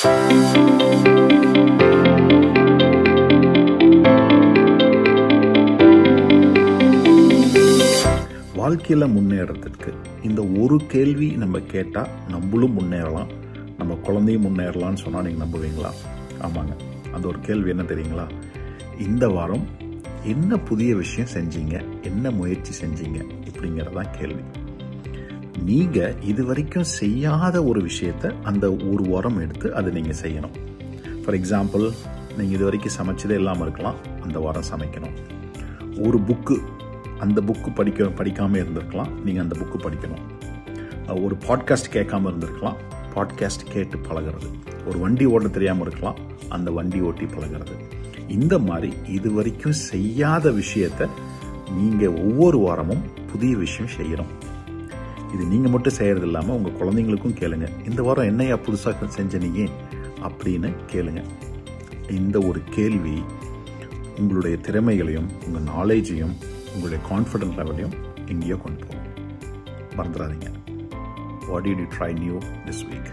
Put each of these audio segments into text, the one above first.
வாழ்க்கையில் முன்னேறதுக்கு இந்த ஒரு கேள்வி நம்ம கேட்டால் நம்மளும் முன்னேறலாம் நம்ம குழந்தையும் முன்னேறலாம்னு சொன்னால் நீங்கள் நம்புவீங்களா ஆமாங்க அந்த ஒரு கேள்வி என்ன தெரியுங்களா இந்த வாரம் என்ன புதிய விஷயம் செஞ்சீங்க என்ன முயற்சி செஞ்சீங்க இப்படிங்கிறதான் கேள்வி நீங்கள் இது வரைக்கும் செய்யாத ஒரு விஷயத்த அந்த ஒரு வாரம் எடுத்து அதை நீங்கள் செய்யணும் ஃபார் எக்ஸாம்பிள் நீங்கள் இது வரைக்கும் சமைச்சதே இல்லாமல் இருக்கலாம் அந்த வாரம் சமைக்கணும் ஒரு புக்கு அந்த புக்கு படிக்க படிக்காமல் இருந்திருக்கலாம் நீங்கள் அந்த புக்கு படிக்கணும் ஒரு பாட்காஸ்ட் கேட்காம இருந்திருக்கலாம் பாட்காஸ்ட் கேட்டு பழகிறது ஒரு வண்டி ஓட்ட தெரியாமல் இருக்கலாம் அந்த வண்டி ஓட்டி பழகிறது இந்த மாதிரி இது வரைக்கும் செய்யாத விஷயத்த நீங்கள் ஒவ்வொரு வாரமும் புதிய விஷயம் செய்யணும் இது நீங்கள் மட்டும் செய்கிறது இல்லாமல் உங்கள் குழந்தைங்களுக்கும் கேளுங்க இந்த வாரம் என்னையா புதுசாக செஞ்ச நீங்க அப்படின்னு கேளுங்க இந்த ஒரு கேள்வி உங்களுடைய திறமைகளையும் உங்கள் நாலேஜையும் உங்களுடைய கான்ஃபிடன்ட் லெவலையும் எங்கேயோ கொண்டு போகும் மறந்துடாதீங்க what you try new this week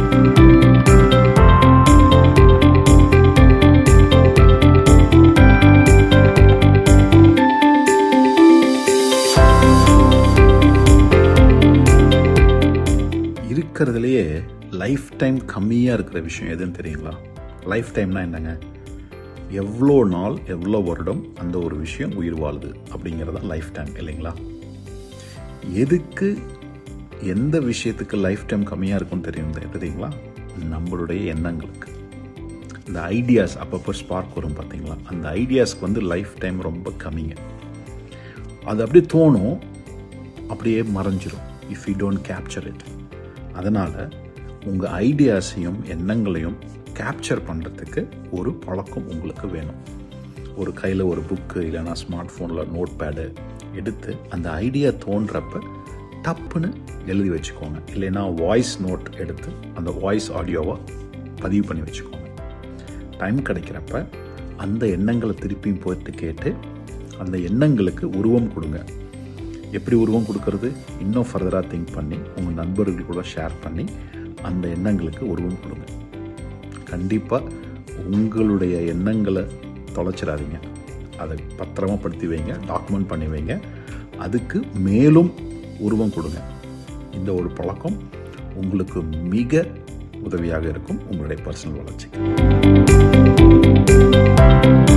இருக்கிறதுலையே லைஃப் டைம் கம்மியாக இருக்கிற விஷயம் எதுன்னு தெரியுங்களா லைஃப் டைம்னா என்னங்க எவ்வளோ நாள் எவ்வளோ வருடம் அந்த ஒரு விஷயம் உயிர் வாழுது அப்படிங்கிறது தான் லைஃப் டைம் இல்லைங்களா எதுக்கு எந்த விஷயத்துக்கு லைஃப் டைம் கம்மியாக இருக்கும்னு தெரியும் தெரியுங்களா நம்மளுடைய எண்ணங்களுக்கு இந்த ஐடியாஸ் அப்பப்போ ஸ்பார்க் வரும் பார்த்தீங்களா அந்த ஐடியாஸ்க்கு வந்து லைஃப் டைம் ரொம்ப கம்மிங்க அது அப்படியே தோணும் அப்படியே மறைஞ்சிரும் if you don't capture it அதனால் உங்கள் ஐடியாஸையும் எண்ணங்களையும் கேப்சர் பண்ணுறதுக்கு ஒரு பழக்கம் உங்களுக்கு வேணும் ஒரு கையில் ஒரு புக்கு இல்லைனா ஸ்மார்ட் ஃபோனில் நோட் பேடு எடுத்து அந்த ஐடியா தோன்றப்ப டப்புன்னு எழுதி வச்சுக்கோங்க இல்லைன்னா வாய்ஸ் நோட் எடுத்து அந்த வாய்ஸ் ஆடியோவை பதிவு பண்ணி வச்சுக்கோங்க டைம் கிடைக்கிறப்ப அந்த எண்ணங்களை திருப்பியும் போயிட்டு கேட்டு அந்த எண்ணங்களுக்கு உருவம் கொடுங்க எப்படி உருவம் கொடுக்கறது இன்னும் ஃபர்தராக திங்க் பண்ணி உங்கள் நண்பர்கள் கூட ஷேர் பண்ணி அந்த எண்ணங்களுக்கு உருவம் கொடுங்க கண்டிப்பாக உங்களுடைய எண்ணங்களை தொலைச்சிடாதீங்க அதை பத்திரமா படுத்தி வைங்க டாக்குமெண்ட் பண்ணி வைங்க அதுக்கு மேலும் உருவம் கொடுங்க இந்த ஒரு பழக்கம் உங்களுக்கு மிக உதவியாக இருக்கும் உங்களுடைய பர்சனல் வளர்ச்சிக்கு